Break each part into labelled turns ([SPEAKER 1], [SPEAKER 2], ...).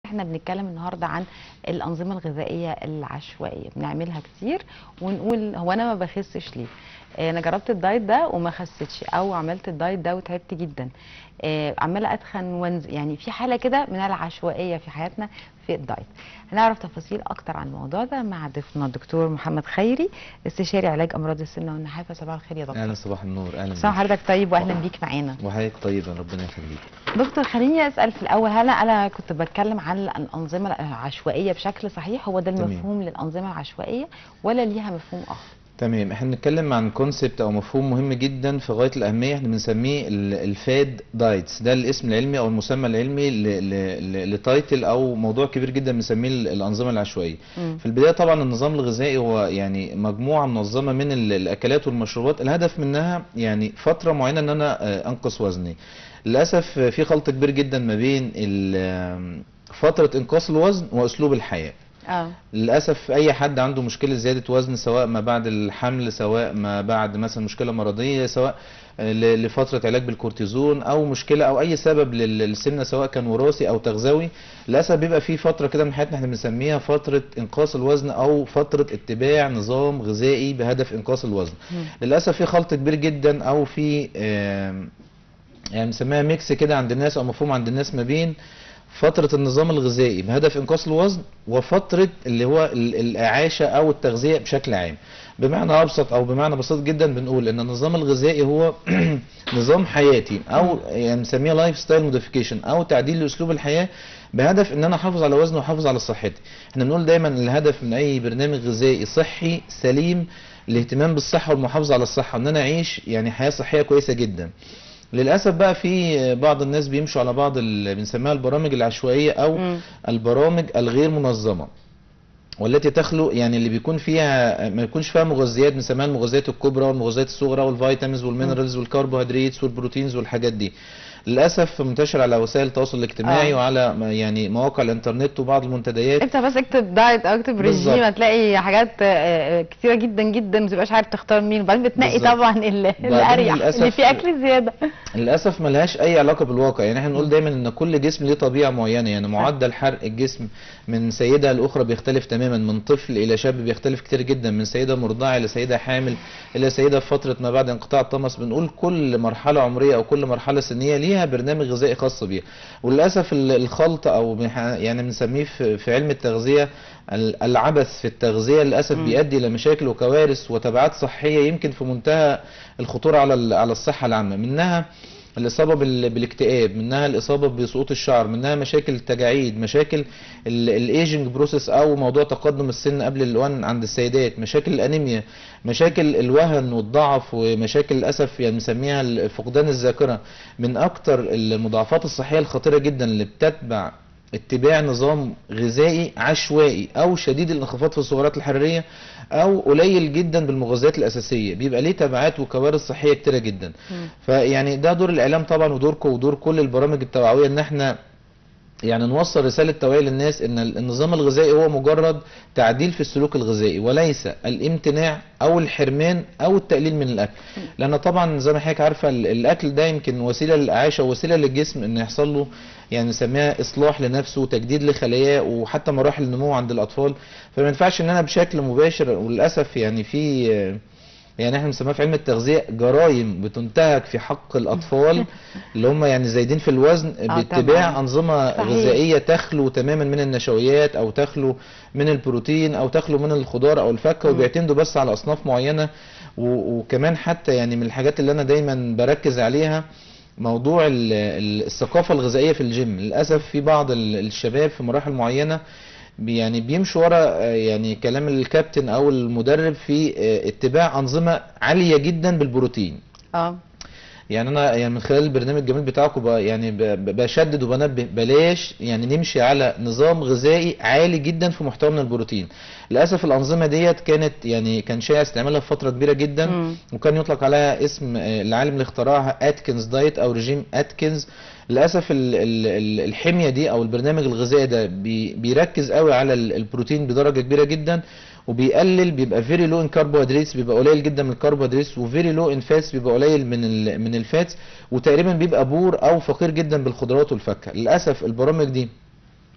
[SPEAKER 1] احنا بنتكلم النهارده عن الانظمه الغذائيه العشوائيه بنعملها كتير ونقول هو انا ما بخسش ليه آه، انا جربت الدايت ده وما خسيتش او عملت الدايت ده وتعبت جدا آه، عماله اتخن وانزل يعني في حاله كده من العشوائيه في حياتنا في الدايت هنعرف تفاصيل اكتر عن الموضوع ده مع ضيفنا الدكتور محمد خيري استشاري علاج امراض السمنه والنحافه صباح الخير يا دكتور
[SPEAKER 2] اهلا صباح النور اهلا
[SPEAKER 1] صباح حضرتك طيب واهلا بيك معانا
[SPEAKER 2] وحضرتك طيبه ربنا يخليك
[SPEAKER 1] دكتور خليني اسال في الاول هل انا كنت بتكلم عن الانظمه العشوائيه بشكل صحيح هو ده
[SPEAKER 2] تمام.
[SPEAKER 1] المفهوم للانظمه العشوائيه ولا ليها مفهوم اخر
[SPEAKER 2] تمام احنا بنتكلم عن كونسبت او مفهوم مهم جدا في غايه الاهميه احنا بنسميه ال- الفاد دايتس ده الاسم العلمي او المسمى العلمي ل- ل- ل- لتايتل او موضوع كبير جدا بنسميه ال- الانظمه العشوائيه
[SPEAKER 1] مم.
[SPEAKER 2] في البدايه طبعا النظام الغذائي هو يعني مجموعه منظمه من ال- الاكلات والمشروبات الهدف منها يعني فتره معينه ان انا آه، انقص وزني للاسف في خلط كبير جدا ما بين ال- فتره انقاص الوزن واسلوب الحياه
[SPEAKER 1] اه
[SPEAKER 2] للاسف اي حد عنده مشكله زياده وزن سواء ما بعد الحمل سواء ما بعد مثلا مشكله مرضيه سواء ل- لفتره علاج بالكورتيزون او مشكله او اي سبب لل- للسمنه سواء كان وراثي او تغذوي للاسف بيبقى في فتره كده من حياتنا احنا بنسميها فتره انقاص الوزن او فتره اتباع نظام غذائي بهدف انقاص الوزن
[SPEAKER 1] مم.
[SPEAKER 2] للاسف في خلط كبير جدا او في آم، يعني بنسميها ميكس كده عند الناس او مفهوم عند الناس ما بين فترة النظام الغذائي بهدف انقاص الوزن وفترة اللي هو ال- الإعاشة أو التغذية بشكل عام بمعنى أبسط أو بمعنى بسيط جدا بنقول إن النظام الغذائي هو نظام حياتي أو يعني بنسميه لايف ستايل موديفيكيشن أو تعديل لأسلوب الحياة بهدف ان انا احافظ على وزني واحافظ على صحتي احنا بنقول دايما الهدف من اي برنامج غذائي صحي سليم الاهتمام بالصحه والمحافظه على الصحه ان انا اعيش يعني حياه صحيه كويسه جدا للاسف بقى في بعض الناس بيمشوا على بعض اللي بنسميها البرامج العشوائيه او
[SPEAKER 1] مم.
[SPEAKER 2] البرامج الغير منظمه والتي تخلو يعني اللي بيكون فيها ما يكونش فيها مغذيات بنسميها المغذيات الكبرى والمغذيات الصغرى والفيتامينز والمينرالز والكربوهيدرات والبروتينز والحاجات دي للاسف منتشر على وسائل التواصل الاجتماعي
[SPEAKER 1] آه.
[SPEAKER 2] وعلى ما- يعني مواقع الانترنت وبعض المنتديات
[SPEAKER 1] انت بس اكتب دايت او اكتب
[SPEAKER 2] بالظبط.
[SPEAKER 1] ريجيم هتلاقي حاجات آه، آه، كتيره جدا جدا ما تبقاش عارف تختار مين وبعدين بتنقي
[SPEAKER 2] بالظبط.
[SPEAKER 1] طبعا ال-
[SPEAKER 2] وبعدين
[SPEAKER 1] الاريح اللي
[SPEAKER 2] للأسف-
[SPEAKER 1] فيه اكل زياده
[SPEAKER 2] للاسف ملهاش اي علاقه بالواقع يعني احنا بنقول دايما ان كل جسم ليه طبيعه معينه يعني معدل حرق الجسم من سيده لاخرى بيختلف تماما من طفل الى شاب بيختلف كتير جدا من سيده مرضعه الى سيده حامل الى سيده في فتره ما بعد انقطاع الطمس بنقول كل مرحله عمريه او كل مرحله سنيه ليها برنامج غذائي خاص بيها وللاسف ال- الخلط او بنح- يعني بنسميه في في علم التغذيه ال- العبث في التغذيه للاسف
[SPEAKER 1] مم.
[SPEAKER 2] بيؤدي الى مشاكل وكوارث وتبعات صحيه يمكن في منتهى الخطوره على ال- على الصحه العامه منها الإصابة بال- بالاكتئاب منها الإصابة بسقوط الشعر منها مشاكل التجاعيد مشاكل الايجنج بروسيس أو موضوع تقدم السن قبل الأوان عند السيدات مشاكل الأنيميا مشاكل الوهن والضعف ومشاكل للأسف يعني بنسميها ال- فقدان الذاكرة من أكتر المضاعفات الصحية الخطيرة جدا اللي بتتبع اتباع نظام غذائي عشوائي او شديد الانخفاض في السعرات الحراريه او قليل جدا بالمغذيات الاساسيه بيبقى ليه تبعات وكوارث صحيه كتيره جدا
[SPEAKER 1] مم.
[SPEAKER 2] فيعني ده دور الاعلام طبعا ودوركم ودور كل البرامج التوعويه ان احنا يعني نوصل رسالة توعية للناس ان النظام الغذائي هو مجرد تعديل في السلوك الغذائي وليس الامتناع او الحرمان او التقليل من الاكل لان طبعا زي ما حضرتك عارفة ال- الاكل ده يمكن وسيلة للاعاشة ووسيلة للجسم ان يحصل له يعني نسميها اصلاح لنفسه وتجديد لخلاياه وحتى مراحل النمو عند الاطفال فما ينفعش ان انا بشكل مباشر وللاسف يعني في يعني احنا بنسميها في علم التغذيه جرائم بتنتهك في حق الاطفال اللي هم يعني زايدين في الوزن باتباع
[SPEAKER 1] طبعاً.
[SPEAKER 2] انظمه
[SPEAKER 1] صحيح.
[SPEAKER 2] غذائيه تخلو تماما من النشويات او تخلو من البروتين او تخلو من الخضار او الفاكهه
[SPEAKER 1] مم.
[SPEAKER 2] وبيعتمدوا بس على اصناف معينه و- وكمان حتى يعني من الحاجات اللي انا دايما بركز عليها موضوع ال- ال- الثقافه الغذائيه في الجيم للاسف في بعض ال- الشباب في مراحل معينه بي- يعني بيمشوا ورا آه، يعني كلام الكابتن او المدرب في آه، اتباع انظمه عاليه جدا بالبروتين
[SPEAKER 1] اه
[SPEAKER 2] يعني انا يعني من خلال البرنامج الجميل بتاعكم ب- يعني ب- ب- بشدد وبنبه بلاش يعني نمشي على نظام غذائي عالي جدا في محتوى من البروتين للاسف الانظمه ديت كانت يعني كان شائع استعمالها في فتره كبيره جدا
[SPEAKER 1] مم.
[SPEAKER 2] وكان يطلق عليها اسم آه، العالم اللي اخترعها اتكنز دايت او رجيم اتكنز للاسف ال- ال- ال- الحميه دي او البرنامج الغذائي ده بي- بيركز قوي على ال- البروتين بدرجه كبيره جدا وبيقلل بيبقى فيري لو ان كربوهيدراتس بيبقى قليل جدا من الكربوهيدراتس وفيري لو ان فاتس بيبقى قليل من ال من الفاتس وتقريبا بيبقى بور او فقير جدا بالخضروات والفاكهه للاسف البرامج دي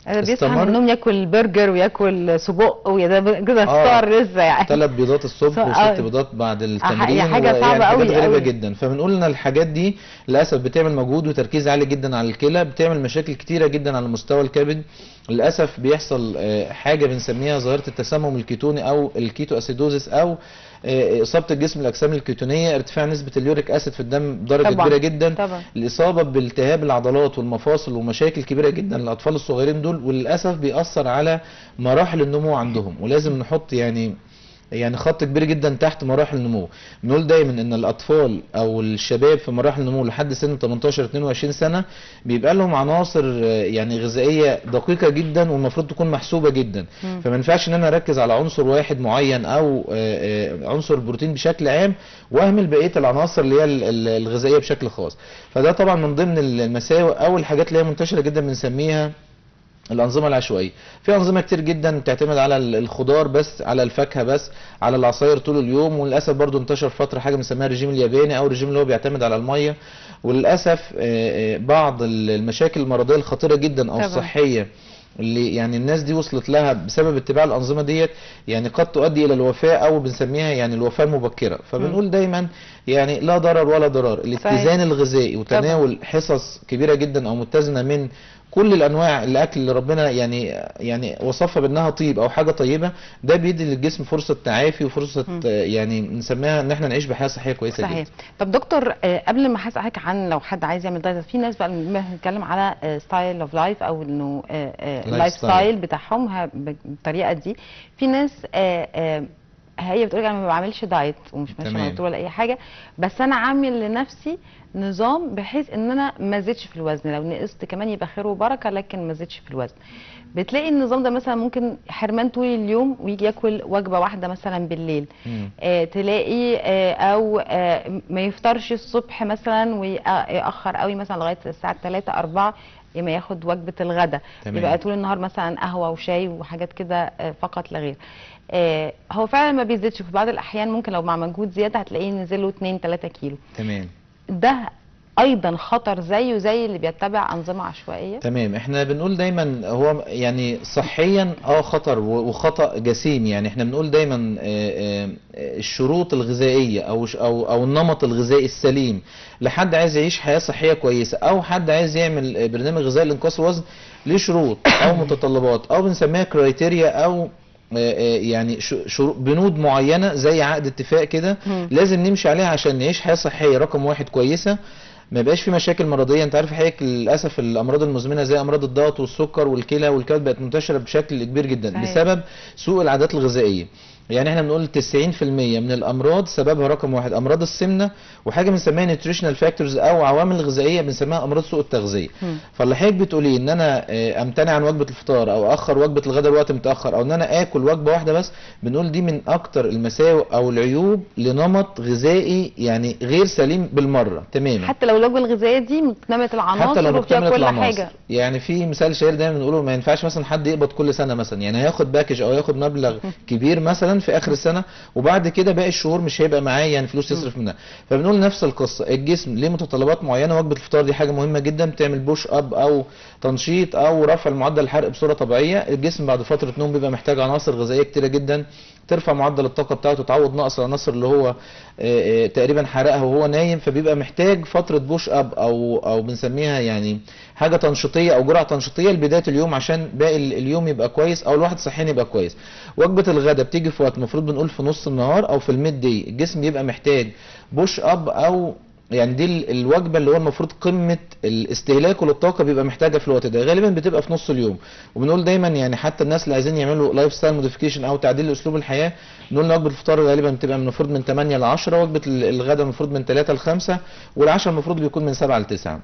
[SPEAKER 1] ده بيصحى
[SPEAKER 2] استمر.
[SPEAKER 1] من النوم ياكل برجر وياكل سجق وده كده
[SPEAKER 2] آه.
[SPEAKER 1] فطار لسه يعني
[SPEAKER 2] ثلاث بيضات الصبح
[SPEAKER 1] صح-
[SPEAKER 2] وست
[SPEAKER 1] آه.
[SPEAKER 2] بيضات بعد
[SPEAKER 1] هي
[SPEAKER 2] التمرين
[SPEAKER 1] حاجة
[SPEAKER 2] و-
[SPEAKER 1] صعبة
[SPEAKER 2] يعني
[SPEAKER 1] أوي
[SPEAKER 2] حاجات غريبة
[SPEAKER 1] أوي.
[SPEAKER 2] جدا فبنقول ان الحاجات دي للاسف بتعمل مجهود وتركيز عالي جدا على الكلى بتعمل مشاكل كتيرة جدا على مستوى الكبد للاسف بيحصل آه، حاجة بنسميها ظاهرة التسمم الكيتوني او الكيتو اسيدوزيس او آه، اصابة الجسم الاجسام الكيتونية ارتفاع نسبة اليوريك اسيد في الدم بدرجة
[SPEAKER 1] طبعاً.
[SPEAKER 2] كبيرة جدا
[SPEAKER 1] طبعا
[SPEAKER 2] الإصابة بالتهاب العضلات والمفاصل ومشاكل كبيرة جدا للأطفال الصغيرين دول وللأسف بيأثر على مراحل النمو عندهم ولازم نحط يعني يعني خط كبير جدا تحت مراحل النمو بنقول دايما ان الاطفال او الشباب في مراحل النمو لحد سن 18 22 سنه بيبقى لهم عناصر آه، يعني غذائيه دقيقه جدا والمفروض تكون محسوبه جدا
[SPEAKER 1] مم.
[SPEAKER 2] فما ينفعش ان انا اركز على عنصر واحد معين او آه، آه، عنصر البروتين بشكل عام واهمل بقيه العناصر اللي هي ال- ال- الغذائيه بشكل خاص فده طبعا من ضمن المساوئ او الحاجات اللي هي منتشره جدا بنسميها الأنظمة العشوائية في أنظمة كتير جدا بتعتمد على ال- الخضار بس على الفاكهة بس على العصاير طول اليوم وللأسف برضو انتشر فترة حاجة بنسميها الرجيم الياباني أو الرجيم اللي هو بيعتمد على المية وللأسف آه، آه، بعض ال- المشاكل المرضية الخطيرة جدا أو
[SPEAKER 1] طبعا.
[SPEAKER 2] الصحية اللي يعني الناس دي وصلت لها بسبب اتباع الأنظمة ديت يعني قد تؤدي إلى الوفاة أو بنسميها يعني الوفاة المبكرة فبنقول دايما يعني لا ضرر ولا ضرار الاتزان الغذائي وتناول حصص كبيرة جدا أو متزنة من كل الانواع الاكل اللي ربنا يعني يعني وصفها بانها طيب او حاجه طيبه ده بيدي للجسم فرصه تعافي وفرصه
[SPEAKER 1] مم.
[SPEAKER 2] آه، يعني نسميها ان احنا نعيش بحياه صحيه كويسه
[SPEAKER 1] صحيح
[SPEAKER 2] جدا
[SPEAKER 1] طب دكتور آه، قبل ما هسألك عن لو حد عايز يعمل دايت في ناس بقى لما بنتكلم على ستايل اوف لايف او انه
[SPEAKER 2] Life
[SPEAKER 1] اللايف
[SPEAKER 2] style.
[SPEAKER 1] ستايل بتاعهم ه- بالطريقه دي في ناس آه، آه، هي بتقول انا ما بعملش دايت ومش ماشيه
[SPEAKER 2] تمام.
[SPEAKER 1] على طول ولا اي حاجه بس انا عامل لنفسي نظام بحيث ان انا ما زدش في الوزن لو نقصت كمان يبقى خير وبركه لكن ما زدش في الوزن بتلاقي النظام ده مثلا ممكن حرمان طول اليوم ويجي ياكل وجبه واحده مثلا بالليل
[SPEAKER 2] مم.
[SPEAKER 1] آه، تلاقي آه، او آه، ما يفطرش الصبح مثلا ويأخر قوي مثلا لغايه الساعه 3 4 يا ما ياخد وجبه الغداء
[SPEAKER 2] تمام.
[SPEAKER 1] يبقى طول النهار مثلا قهوه وشاي وحاجات كده آه، فقط لا غير آه، هو فعلا ما بيزيدش في بعض الاحيان ممكن لو مع مجهود زياده هتلاقيه نزل له 2 3 كيلو
[SPEAKER 2] تمام
[SPEAKER 1] ده ايضا خطر زيه زي اللي بيتبع انظمه عشوائيه
[SPEAKER 2] تمام احنا بنقول دايما هو يعني صحيا اه خطر و- وخطأ جسيم يعني احنا بنقول دايما آه، آه، الشروط الغذائية او ش- او او النمط الغذائي السليم لحد عايز يعيش حياة صحية كويسة او حد عايز يعمل آه، برنامج غذائي لانقاص الوزن ليه شروط او متطلبات او بنسميها كرايتيريا او آه، آه، يعني ش- شروط بنود معينة زي عقد اتفاق كده
[SPEAKER 1] مم.
[SPEAKER 2] لازم نمشي عليها عشان نعيش حياة صحية رقم واحد كويسة ما يبقاش في مشاكل مرضيه انت عارف حضرتك للاسف الامراض المزمنه زي امراض الضغط والسكر والكلى والكبد بقت منتشره بشكل كبير جدا
[SPEAKER 1] صحيح.
[SPEAKER 2] بسبب سوء العادات الغذائيه يعني احنا بنقول 90% من الامراض سببها رقم واحد امراض السمنه وحاجه بنسميها نيوتريشنال فاكتورز او عوامل غذائيه بنسميها امراض سوء التغذيه
[SPEAKER 1] مم.
[SPEAKER 2] فاللي حضرتك بتقوليه ان انا آه، امتنع عن وجبه الفطار او اخر وجبه الغداء لوقت متاخر او ان انا اكل وجبه واحده بس بنقول دي من اكتر المساوئ او العيوب لنمط غذائي يعني غير سليم بالمره تماما
[SPEAKER 1] حتى لو الوجبه الغذائيه دي مكتمله العناصر
[SPEAKER 2] حتى لو
[SPEAKER 1] وفيها
[SPEAKER 2] مكتملة
[SPEAKER 1] كل
[SPEAKER 2] العناصر
[SPEAKER 1] حاجه
[SPEAKER 2] يعني في مثال شهير دايما بنقوله ما ينفعش مثلا حد يقبض كل سنه مثلا يعني هياخد باكج او ياخد مبلغ كبير مثلا في اخر السنه وبعد كده باقي الشهور مش هيبقى معاه يعني فلوس يصرف منها فبنقول نفس القصه الجسم ليه متطلبات معينه وجبه الفطار دي حاجه مهمه جدا بتعمل بوش اب او تنشيط او رفع معدل الحرق بصوره طبيعيه الجسم بعد فتره نوم بيبقى محتاج عناصر غذائيه كتيره جدا ترفع معدل الطاقه بتاعته تعوض نقص العناصر اللي هو آه، آه، تقريبا حرقها وهو نايم فبيبقى محتاج فتره بوش اب او او بنسميها يعني حاجه تنشيطيه او جرعه تنشيطيه لبدايه اليوم عشان باقي ال- اليوم يبقى كويس او الواحد صحيا يبقى كويس وجبه الغداء بتيجي في وقت المفروض بنقول في نص النهار او في الميد دي الجسم بيبقى محتاج بوش اب او يعني دي ال- الوجبه اللي هو المفروض قمه الاستهلاك للطاقه بيبقى محتاجها في الوقت ده غالبا بتبقى في نص اليوم وبنقول دايما يعني حتى الناس اللي عايزين يعملوا لايف ستايل موديفيكيشن او تعديل اسلوب الحياه نقول إن وجبه الفطار غالبا بتبقى من المفروض من 8 ل 10 وجبه ال- الغداء المفروض من 3 ل 5 والعشاء المفروض بيكون من 7 ل 9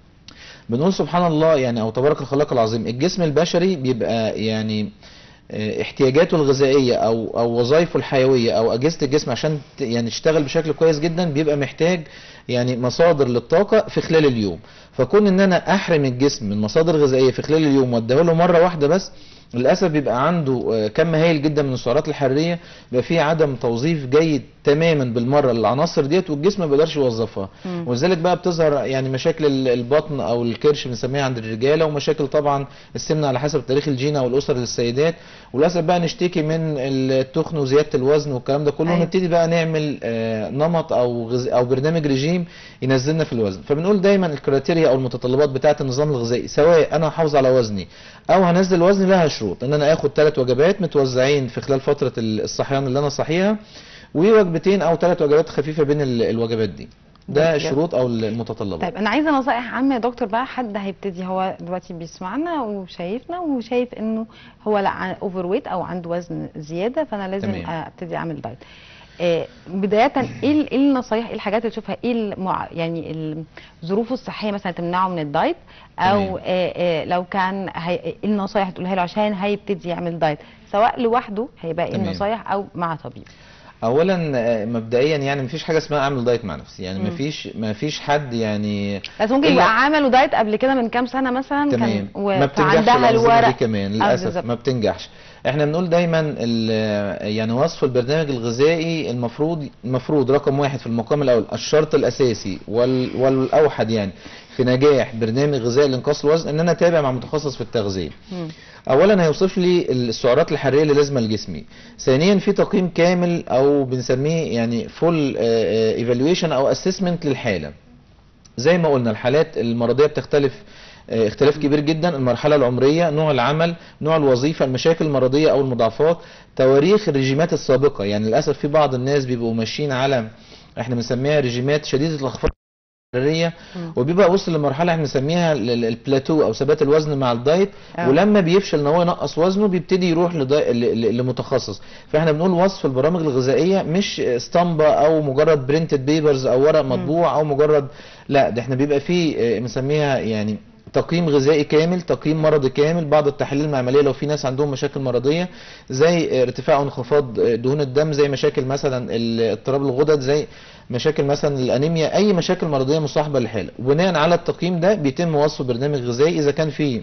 [SPEAKER 2] بنقول سبحان الله يعني او تبارك الخلاق العظيم الجسم البشري بيبقى يعني آه، احتياجاته الغذائيه او او وظائفه الحيويه او اجهزه الجسم عشان ت- يعني تشتغل بشكل كويس جدا بيبقى محتاج يعني مصادر للطاقه في خلال اليوم فكون ان انا احرم الجسم من مصادر غذائيه في خلال اليوم واديها له مره واحده بس للاسف بيبقى عنده آه، كم هائل جدا من السعرات الحراريه بيبقى فيه عدم توظيف جيد تماما بالمره للعناصر ديت والجسم ما بيقدرش يوظفها
[SPEAKER 1] مم.
[SPEAKER 2] ولذلك بقى بتظهر يعني مشاكل ال- البطن او الكرش بنسميها عند الرجاله ومشاكل طبعا السمنه على حسب تاريخ الجين او الاسر للسيدات وللاسف بقى نشتكي من التخن وزياده الوزن والكلام ده كله
[SPEAKER 1] أيوة.
[SPEAKER 2] ونبتدي بقى نعمل آه، نمط او غز... او برنامج رجيم ينزلنا في الوزن فبنقول دايما الكريتيريا او المتطلبات بتاعه النظام الغذائي سواء انا هحافظ على وزني او هنزل وزني لها شروط ان انا اخد ثلاث وجبات متوزعين في خلال فتره الصحيان اللي انا صحيها ووجبتين او ثلاث وجبات خفيفه بين ال- الوجبات دي ده
[SPEAKER 1] بجد؟
[SPEAKER 2] الشروط او المتطلبات
[SPEAKER 1] طيب انا عايزه نصائح عامه يا دكتور بقى حد هيبتدي هو دلوقتي بيسمعنا وشايفنا وشايف انه هو لا اوفر ويت او عنده وزن زياده فانا لازم
[SPEAKER 2] تمام.
[SPEAKER 1] ابتدي اعمل دايت آه، بداية ايه ال- ايه النصايح ايه الحاجات اللي تشوفها ايه المع... يعني ال- ظروفه الصحية مثلا تمنعه من الدايت او
[SPEAKER 2] تمام.
[SPEAKER 1] آه، آه، لو كان هي... ايه النصايح تقولها له عشان هيبتدي يعمل دايت سواء لوحده هيبقى ايه
[SPEAKER 2] تمام.
[SPEAKER 1] النصايح او مع طبيب
[SPEAKER 2] اولا آه، مبدئيا يعني مفيش حاجه اسمها اعمل دايت مع نفسي يعني
[SPEAKER 1] مم.
[SPEAKER 2] مفيش مفيش حد يعني
[SPEAKER 1] بس ممكن
[SPEAKER 2] إلا-
[SPEAKER 1] يبقى عملوا دايت قبل كده من كام سنة مثلا
[SPEAKER 2] تمام
[SPEAKER 1] كان و...
[SPEAKER 2] ما بتنجحش
[SPEAKER 1] فعندها
[SPEAKER 2] الأنظمة دي
[SPEAKER 1] الورق
[SPEAKER 2] كمان
[SPEAKER 1] آه،
[SPEAKER 2] للاسف
[SPEAKER 1] بالظبط.
[SPEAKER 2] ما بتنجحش احنا بنقول دايما ال- يعني وصف البرنامج الغذائي المفروض المفروض رقم واحد في المقام الاول الشرط الاساسي وال والاوحد يعني في نجاح برنامج غذائي لانقاص الوزن ان انا اتابع مع متخصص في التغذيه
[SPEAKER 1] مم.
[SPEAKER 2] اولا هيوصف لي السعرات الحراريه اللي لازمه لجسمي ثانيا في تقييم كامل او بنسميه يعني فول ايفالويشن او اسسمنت للحاله زي ما قلنا الحالات المرضيه بتختلف آه، اختلاف كبير جدا المرحله العمريه نوع العمل نوع الوظيفه المشاكل المرضيه او المضاعفات تواريخ الرجيمات السابقه يعني للاسف في بعض الناس بيبقوا ماشيين على احنا بنسميها رجيمات شديده الانخفاض الحراريه
[SPEAKER 1] مم.
[SPEAKER 2] وبيبقى وصل لمرحله احنا بنسميها ال- ال- البلاتو او ثبات الوزن مع الدايت
[SPEAKER 1] آه.
[SPEAKER 2] ولما بيفشل ان هو ينقص وزنه بيبتدي يروح لدا- ل- ل- لمتخصص فاحنا بنقول وصف البرامج الغذائيه مش اسطمبه او مجرد برينتد بيبرز او ورق مطبوع او مجرد لا ده احنا بيبقى فيه آه، بنسميها يعني تقييم غذائي كامل تقييم مرضي كامل بعض التحاليل المعمليه لو في ناس عندهم مشاكل مرضيه زي ارتفاع او انخفاض دهون الدم زي مشاكل مثلا ال- اضطراب الغدد زي مشاكل مثلا الانيميا اي مشاكل مرضيه مصاحبه للحاله وبناء على التقييم ده بيتم وصف برنامج غذائي اذا كان فيه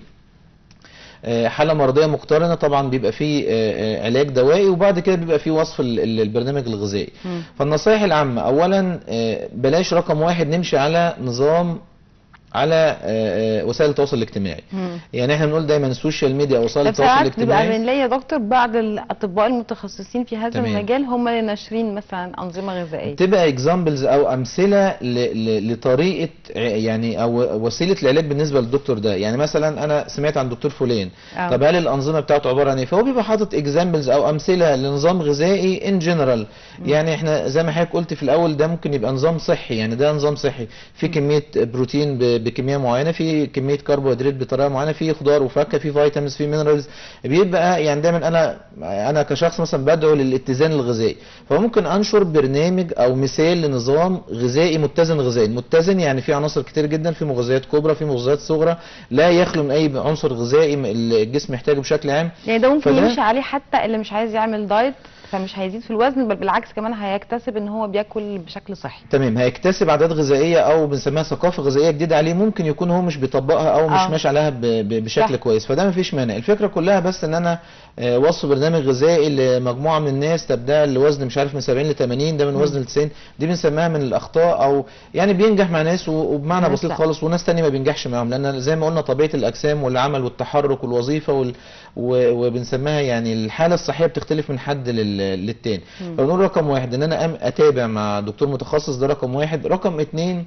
[SPEAKER 2] آه، حاله مرضيه مقترنه طبعا بيبقى فيه آه، آه، علاج دوائي وبعد كده بيبقى فيه وصف ال- ال- البرنامج الغذائي
[SPEAKER 1] مم.
[SPEAKER 2] فالنصائح العامه اولا آه، بلاش رقم واحد نمشي على نظام على آه، آه، وسائل التواصل الاجتماعي
[SPEAKER 1] مم.
[SPEAKER 2] يعني احنا بنقول دايما السوشيال ميديا او وسائل
[SPEAKER 1] طب
[SPEAKER 2] التواصل
[SPEAKER 1] ساعات بيبقى
[SPEAKER 2] الاجتماعي
[SPEAKER 1] بنلاقي يا دكتور بعض الاطباء المتخصصين في هذا
[SPEAKER 2] تمام.
[SPEAKER 1] المجال هم اللي ناشرين مثلا انظمه غذائيه
[SPEAKER 2] تبقى اكزامبلز او امثله ل... ل... لطريقه ع- يعني او وسيله العلاج بالنسبه للدكتور ده يعني مثلا انا سمعت عن دكتور فلان
[SPEAKER 1] آه.
[SPEAKER 2] طب هل الانظمه بتاعته عباره عن ايه فهو بيبقى حاطط اكزامبلز او امثله لنظام غذائي ان جنرال يعني احنا زي ما حضرتك قلت في الاول ده ممكن يبقى نظام صحي يعني ده نظام صحي في كميه بروتين ب... بكميه معينه في كميه كربوهيدرات بطريقه معينه في خضار وفاكهه في فيتامينز في مينرالز بيبقى يعني دايما انا انا كشخص مثلا بدعو للاتزان الغذائي فممكن انشر برنامج او مثال لنظام غذائي متزن غذائي متزن يعني في عناصر كتير جدا في مغذيات كبرى في مغذيات صغرى لا يخلو من اي عنصر غذائي الجسم يحتاجه بشكل عام
[SPEAKER 1] يعني ده ممكن
[SPEAKER 2] فده-
[SPEAKER 1] يمشي عليه حتى اللي مش عايز يعمل دايت فمش هيزيد في الوزن بل بالعكس كمان هيكتسب ان هو بياكل بشكل صحي
[SPEAKER 2] تمام هيكتسب عادات غذائيه او بنسميها ثقافه غذائيه جديده عليه ممكن يكون هو مش بيطبقها او مش
[SPEAKER 1] آه.
[SPEAKER 2] ماشي عليها ب- ب- بشكل
[SPEAKER 1] صح.
[SPEAKER 2] كويس فده مفيش مانع الفكره كلها بس ان انا آه، وصف برنامج غذائي لمجموعه من الناس تبدا لوزن مش عارف من 70 ل 80 ده من
[SPEAKER 1] مم.
[SPEAKER 2] وزن ل 90 دي بنسميها من الاخطاء او يعني بينجح مع ناس و- وبمعنى
[SPEAKER 1] ناس
[SPEAKER 2] بسيط
[SPEAKER 1] لا.
[SPEAKER 2] خالص وناس تانية ما بينجحش معاهم لان زي ما قلنا طبيعه الاجسام والعمل والتحرك والوظيفه وال... و- وبنسميها يعني الحاله الصحيه بتختلف من حد لل... للتاني
[SPEAKER 1] مم.
[SPEAKER 2] فبنقول رقم واحد ان انا أم- اتابع مع دكتور متخصص ده رقم واحد رقم اتنين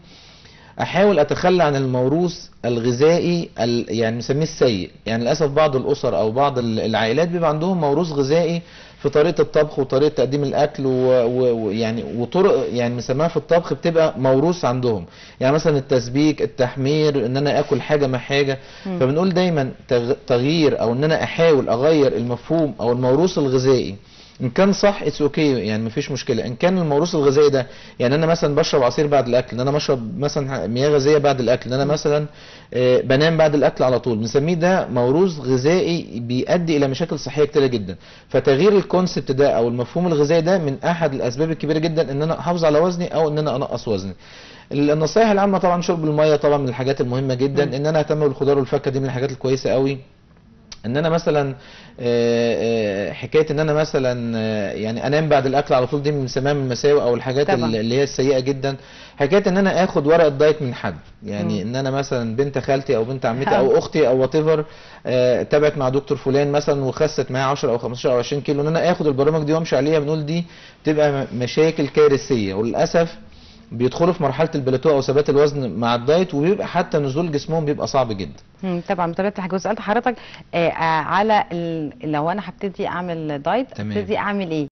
[SPEAKER 2] احاول اتخلى عن الموروث الغذائي ال... يعني نسميه السيء يعني للاسف بعض الاسر او بعض ال- العائلات بيبقى عندهم موروث غذائي في طريقه الطبخ وطريقه تقديم الاكل ويعني و... و... يعني وطرق يعني بنسميها في الطبخ بتبقى موروث عندهم يعني مثلا التسبيك التحمير ان انا اكل حاجه مع حاجه
[SPEAKER 1] مم.
[SPEAKER 2] فبنقول دايما تغ... تغيير او ان انا احاول اغير المفهوم او الموروث الغذائي ان كان صح اتس اوكي يعني مفيش مشكله ان كان الموروث الغذائي ده يعني انا مثلا بشرب عصير بعد الاكل ان انا بشرب مثلا مياه غازيه بعد الاكل ان انا مثلا آه، بنام بعد الاكل على طول بنسميه ده موروث غذائي بيؤدي الى مشاكل صحيه كتيره جدا فتغيير الكونسبت ده او المفهوم الغذائي ده من احد الاسباب الكبيره جدا ان انا احافظ على وزني او ان انا انقص وزني النصائح العامه طبعا شرب الميه طبعا من الحاجات المهمه جدا
[SPEAKER 1] مم.
[SPEAKER 2] ان انا اهتم بالخضار والفاكهه دي من الحاجات الكويسه قوي ان انا مثلا آه، آه، حكايه ان انا مثلا آه، يعني انام بعد الاكل على طول دي من سمام المساوئ او الحاجات
[SPEAKER 1] طبعاً.
[SPEAKER 2] اللي اللي هي السيئه جدا حكايه ان انا اخد ورقه دايت من حد يعني
[SPEAKER 1] مم.
[SPEAKER 2] ان انا مثلا بنت خالتي او بنت عمتي
[SPEAKER 1] آه.
[SPEAKER 2] او اختي او وات ايفر تابعت مع دكتور فلان مثلا وخست معايا 10 او 15 او 20 كيلو ان انا اخد البرامج دي وامشي عليها بنقول دي بتبقى م- مشاكل كارثيه وللاسف بيدخلوا في مرحله البلاتو او ثبات الوزن مع الدايت وبيبقى حتى نزول جسمهم بيبقى صعب جدا
[SPEAKER 1] مم، طبعا متابعه الحاجه وسالت حضرتك آه، آه، على ال- لو انا هبتدي اعمل دايت
[SPEAKER 2] تمام.
[SPEAKER 1] ابتدي اعمل ايه